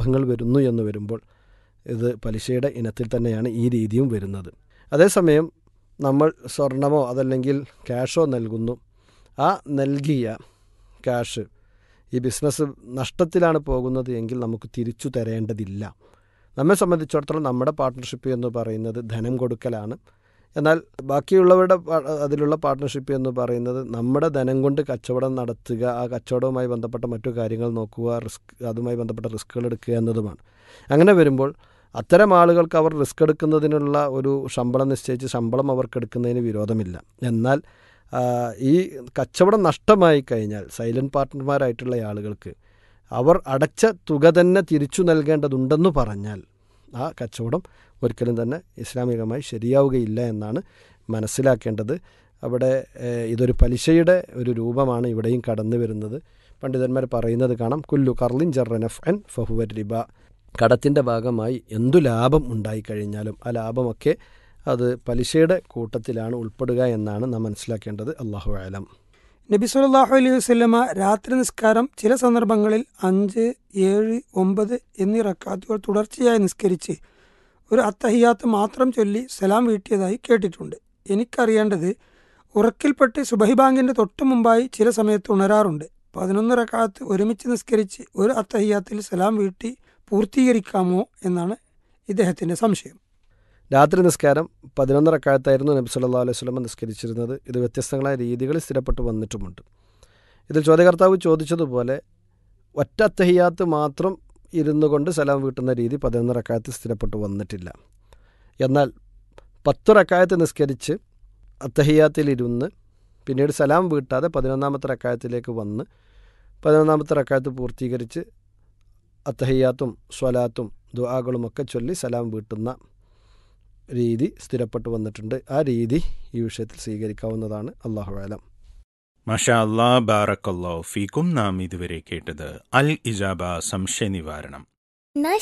ലാഭങ്ങൾ വരുന്നു എന്ന് വരുമ്പോൾ ഇത് പലിശയുടെ ഇനത്തിൽ തന്നെയാണ് ഈ രീതിയും വരുന്നത് അതേസമയം നമ്മൾ സ്വർണമോ അതല്ലെങ്കിൽ ക്യാഷോ നൽകുന്നു ആ നൽകിയ ക്യാഷ് ഈ ബിസിനസ് നഷ്ടത്തിലാണ് പോകുന്നത് എങ്കിൽ നമുക്ക് തിരിച്ചു തരേണ്ടതില്ല നമ്മെ സംബന്ധിച്ചിടത്തോളം നമ്മുടെ പാർട്ട്ണർഷിപ്പ് എന്ന് പറയുന്നത് ധനം കൊടുക്കലാണ് എന്നാൽ ബാക്കിയുള്ളവരുടെ പാ- അതിലുള്ള പാർട്ട്ണർഷിപ്പ് എന്ന് പറയുന്നത് നമ്മുടെ ധനം കൊണ്ട് കച്ചവടം നടത്തുക ആ കച്ചവടവുമായി ബന്ധപ്പെട്ട മറ്റു കാര്യങ്ങൾ നോക്കുക റിസ്ക് അതുമായി ബന്ധപ്പെട്ട റിസ്ക്കുകൾ എടുക്കുക എന്നതുമാണ് അങ്ങനെ വരുമ്പോൾ അത്തരം ആളുകൾക്ക് അവർ റിസ്ക് എടുക്കുന്നതിനുള്ള ഒരു ശമ്പളം നിശ്ചയിച്ച് ശമ്പളം അവർക്ക് എടുക്കുന്നതിന് വിരോധമില്ല എന്നാൽ ആ, ഈ കച്ചവടം നഷ്ടമായി കഴിഞ്ഞാൽ സൈലൻറ്റ് പാർട്ട്ണർമാരായിട്ടുള്ള ആളുകൾക്ക് അവർ അടച്ച തുക തന്നെ തിരിച്ചു നൽകേണ്ടതുണ്ടെന്ന് പറഞ്ഞാൽ ആ കച്ചവടം ഒരിക്കലും തന്നെ ഇസ്ലാമികമായി ശരിയാവുകയില്ല എന്നാണ് മനസ്സിലാക്കേണ്ടത് അവിടെ ഏഹ്, ഇതൊരു പലിശയുടെ ഒരു രൂപമാണ് ഇവിടെയും കടന്നു വരുന്നത് പണ്ഡിതന്മാർ പറയുന്നത് കാണാം കുല്ലു കർലിൻ ജർറനഫ് അൻ ഫഹുവർ റിബ കടത്തിൻ്റെ ഭാഗമായി എന്തു ലാഭം ഉണ്ടായിക്കഴിഞ്ഞാലും ആ ലാഭമൊക്കെ അത് പലിശയുടെ കൂട്ടത്തിലാണ് ഉൾപ്പെടുക എന്നാണ് നാം മനസ്സിലാക്കേണ്ടത് അള്ളാഹു ആലം നബി സല്ലല്ലാഹു അലൈഹി വസല്ലമ രാത്രി നിസ്കാരം ചില സന്ദർഭങ്ങളിൽ അഞ്ച് ഏഴ് ഒമ്പത് എന്നീ റക്കാത്തുകൾ തുടർച്ചയായി നിസ്കരിച്ച് ഒരു അത്തഹിയാത്ത് മാത്രം ചൊല്ലി സലാം വീട്ടിയതായി കേട്ടിട്ടുണ്ട് എനിക്കറിയേണ്ടത് ഉറക്കിൽപ്പെട്ട് സുബഹി ബാങ്കിന്റെ തൊട്ടു മുമ്പായി ചില സമയത്ത് ഉണരാറുണ്ട് പതിനൊന്ന് റക്കാത്ത് ഒരുമിച്ച് നിസ്കരിച്ച് ഒരു അത്തഹിയാത്തിൽ സലാം വീട്ടി പൂർത്തീകരിക്കാമോ എന്നാണ് ഇദ്ദേഹത്തിന്റെ സംശയം രാത്രി നിസ്കാരം പതിനൊന്ന് റക്കായത്തായിരുന്നു നബി സല്ലാ അലൈഹി സ്വലമ നിസ്കരിച്ചിരുന്നത് ഇത് വ്യത്യസ്തങ്ങളായ രീതികളിൽ സ്ഥിരപ്പെട്ട് വന്നിട്ടുമുണ്ട് ഇതിൽ ചോദ്യകർത്താവ് ചോദിച്ചതുപോലെ ഒറ്റ അത്തഹിയാത്ത് മാത്രം ഇരുന്നു കൊണ്ട് സലാം വീട്ടുന്ന രീതി പതിനൊന്ന് റക്കായത്ത് സ്ഥിരപ്പെട്ട് വന്നിട്ടില്ല എന്നാൽ പത്ത് റക്കായത്ത് നിസ്കരിച്ച് അത്തഹിയാത്തിലിരുന്ന് പിന്നീട് സലാം വീട്ടാതെ പതിനൊന്നാമത്തെ റക്കായത്തിലേക്ക് വന്ന് പതിനൊന്നാമത്തെ റക്കായത്ത് പൂർത്തീകരിച്ച് അത്തഹിയാത്തും സ്വലാത്തും ദുആകളുമൊക്കെ ചൊല്ലി സലാം വീട്ടുന്ന രീതി സ്ഥിരപ്പെട്ടു വന്നിട്ടുണ്ട് ആ രീതി ഈ വിഷയത്തിൽ സ്വീകരിക്കാവുന്നതാണ് അള്ളാഹു ആലം മഷാ അല്ലാ ബാറക്കല്ലാ ഫീക്കും നാം ഇതുവരെ കേട്ടത് അൽ ഇജാബ സംശയ നിവാരണം